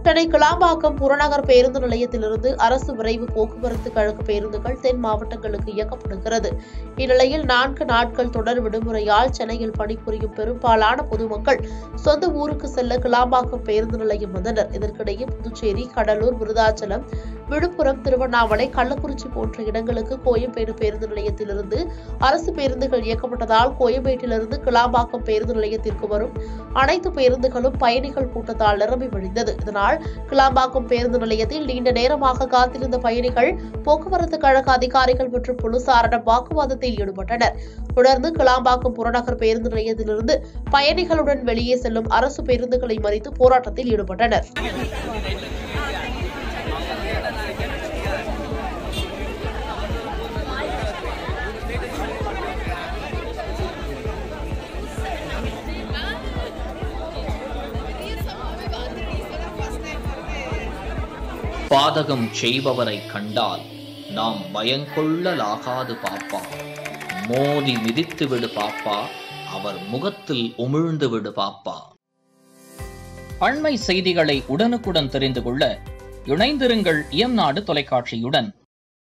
சென்னை கிளாம்பாக்கம் புறநகர் பேருந்து நிலையத்திலிருந்து அரசு விரைவு போக்குவரத்து கழக பேருந்துகள் தென் மாவட்டங்களுக்கு இயக்கப்படுகிறது இந்நிலையில் நான்கு நாட்கள் தொடர் விடுமுறையால் சென்னையில் பணிபுரியும் பெரும்பாலான பொதுமக்கள் சொந்த ஊருக்கு செல்ல கிளாம்பாக்கம் பேருந்து நிலையம் வந்தனர் இதற்கிடையே புதுச்சேரி கடலூர் விருதாச்சலம் விழுப்புரம் திருவண்ணாமலை கள்ளக்குறிச்சி போன்ற இடங்களுக்கு கோயம்பேடு பேருந்து நிலையத்திலிருந்து அரசு பேருந்துகள் இயக்கப்பட்டதால் கோயம்பேட்டிலிருந்து கிளாம்பாக்கம் பேருந்து நிலையத்திற்கு வரும் அனைத்து பேருந்துகளும் பயணிகள் கூட்டத்தால் நிரம்பி வழிந்தது இதனால் கிளாம்பாக்கம் பேருந்து நிலையத்தில் நீண்ட நேரமாக காத்திருந்த பயணிகள் போக்குவரத்து கழக அதிகாரிகள் மற்றும் போலீசாரிடம் வாக்குவாதத்தில் ஈடுபட்டனர் தொடர்ந்து கிளாம்பாக்கம் புறநகர் பேருந்து நிலையத்திலிருந்து பயணிகளுடன் வெளியே செல்லும் அரசு பேருந்துகளை மறித்து போராட்டத்தில் ஈடுபட்டனர் பாதகம் செய்பவரை கண்டால் நாம் பயங்கொள்ளலாகாது பாப்பா மோதி மிதித்து விடு பாப்பா அவர் முகத்தில் உமிழ்ந்து விடு பாப்பா அண்மை செய்திகளை உடனுக்குடன் தெரிந்து கொள்ள இணைந்திருங்கள் இயம்நாடு தொலைக்காட்சியுடன்